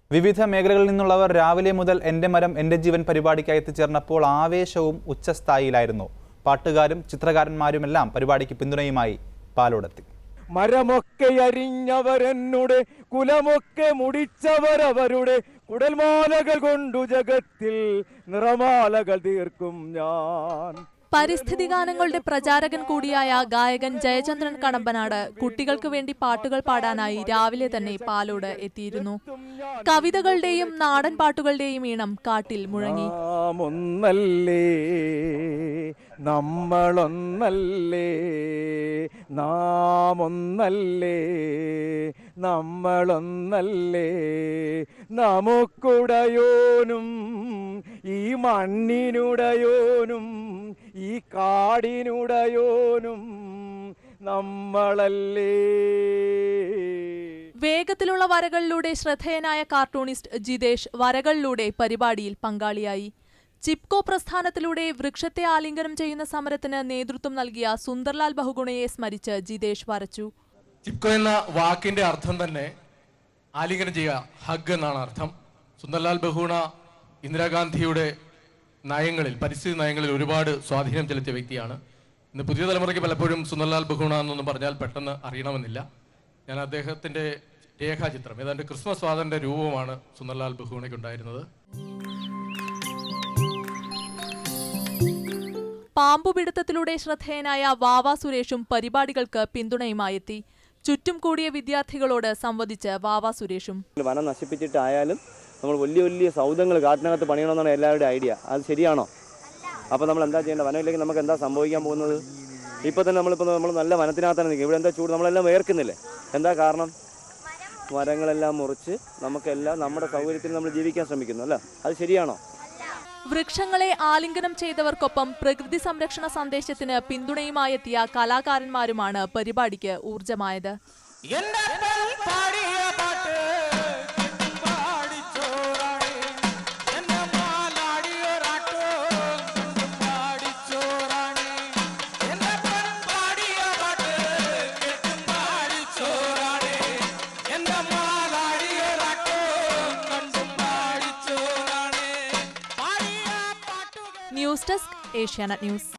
വിവിധ മേഖലകളിൽ നിന്നുള്ളവർ രാവിലെ മുതൽ എൻ്റെ മരം എൻ്റെ ജീവൻ പരിപാടിക്കായി എത്തിച്ചേർന്നപ്പോൾ ആവേശവും ഉച്ചസ്ഥായിയിലായിരുന്നു പാട്ടുകാരും ചിത്രകാരന്മാരുമെല്ലാം പരിപാടിക്ക് പിന്തുണയുമായി പാലോടെത്തി മരമൊക്കെ അരിഞ്ഞവരെന്നുടെ കുലമൊക്കെ മുടിച്ചവരവരുടെ കുടൽമാലകൾ കൊണ്ടു ജഗത്തിൽ നിറമാലകൾ തീർക്കും ഞാൻ പരിസ്ഥിതി ഗാനങ്ങളുടെ പ്രചാരകൻ കൂടിയായ ഗായകൻ ജയചന്ദ്രൻ കടമ്പനാട് കുട്ടികൾക്ക് വേണ്ടി പാട്ടുകൾ പാടാനായി രാവിലെ തന്നെ പാലോട് എത്തിയിരുന്നു കവിതകളുടെയും നാടൻ പാട്ടുകളുടെയും ഈണം കാട്ടിൽ മുഴങ്ങി നാം ഒന്നല്ലേ നമ്മളൊന്നല്ലേ നാം ഒന്നല്ലേ നമ്മളൊന്നല്ലേ നമുക്കുടയോനും ഈ മണ്ണിനുടയോനും ഈ കാടിനുടയോനും നമ്മളല്ലേ വേഗത്തിലുള്ള വരകളിലൂടെ ശ്രദ്ധേയനായ കാർട്ടൂണിസ്റ്റ് ജിതേഷ് വരകളിലൂടെ പരിപാടിയിൽ പങ്കാളിയായി ചിപ്കോ പ്രസ്ഥാനത്തിലൂടെ വൃക്ഷത്തെ ആലിംഗനം ചെയ്യുന്ന സമരത്തിന് നേതൃത്വം നൽകിയ സുന്ദർലാൽ ബഹുഗുണയെ സ്മരിച്ച് ജിതേഷ് വരച്ചു ചിപ്കോ എന്ന വാക്കിന്റെ അർത്ഥം തന്നെ ആലിംഗനം ചെയ്യുക ഹഗ് എന്നാണ് അർത്ഥം സുന്ദർലാൽ ബഹുണ ഇന്ദിരാഗാന്ധിയുടെ നയങ്ങളിൽ പരിസ്ഥിതി നയങ്ങളിൽ ഒരുപാട് സ്വാധീനം ചെലുത്തിയ വ്യക്തിയാണ് ഇന്ന് പുതിയ തലമുറയ്ക്ക് പലപ്പോഴും സുന്ദർലാൽ ബഹുണ എന്നൊന്നും പറഞ്ഞാൽ പെട്ടെന്ന് അറിയണമെന്നില്ല ഞാൻ അദ്ദേഹത്തിന്റെ രേഖാചിത്രം ഏതാണ്ട് ക്രിസ്മസ് ഫാദറിന്റെ രൂപമാണ് സുന്ദർലാൽ ബഹുണയ്ക്ക് ഉണ്ടായിരുന്നത് പാമ്പുപിടുത്തത്തിലൂടെ ശ്രദ്ധേയനായ വാവ സുരേഷും പരിപാടികൾക്ക് പിന്തുണയുമായെത്തി ചുറ്റും കൂടിയ വിദ്യാർത്ഥികളോട് സംവദിച്ച് വാവ സുരേഷും വനം നശിപ്പിച്ചിട്ടായാലും നമ്മൾ വലിയ വലിയ സൗധങ്ങൾ കാട്ടിനകത്ത് പണിയണമെന്നാണ് എല്ലാവരുടെയും ഐഡിയ അത് ശരിയാണോ അപ്പോൾ നമ്മൾ എന്താ ചെയ്യേണ്ടത് വനമില്ലെങ്കിൽ നമുക്ക് എന്താ സംഭവിക്കാൻ പോകുന്നത് ഇപ്പോൾ തന്നെ നമ്മളിപ്പോൾ നമ്മൾ നല്ല വനത്തിനകത്താണ് നിൽക്കുക ഇവിടെ എന്താ ചൂട് നമ്മളെല്ലാം വേർക്കുന്നില്ലേ എന്താ കാരണം മരങ്ങളെല്ലാം മുറിച്ച് നമുക്കെല്ലാം നമ്മുടെ സൗകര്യത്തിൽ നമ്മൾ ജീവിക്കാൻ ശ്രമിക്കുന്നു അല്ല അത് ശരിയാണോ വൃക്ഷങ്ങളെ ആലിംഗനം ചെയ്തവർക്കൊപ്പം പ്രകൃതി സംരക്ഷണ സന്ദേശത്തിന് പിന്തുണയുമായെത്തിയ കലാകാരന്മാരുമാണ് പരിപാടിക്ക് ഊർജമായത് എന്റെ പാടിയ പാട്ട് പാടിച്ചോറാണ് എന്റെ മാലാടിയൊരാട്ടോ പാടിച്ചോറാണ് എന്റെ പാടിയ പാട്ട് പാടിച്ചോറാണ് എന്റെ മാലാടിയൊരാട്ടോ കണ്ടും പാടിച്ചോറാണ് പാടിയ പാട്ടുകൾ ന്യൂസ് ഡെസ്ക് ഏഷ്യാനെറ്റ് ന്യൂസ്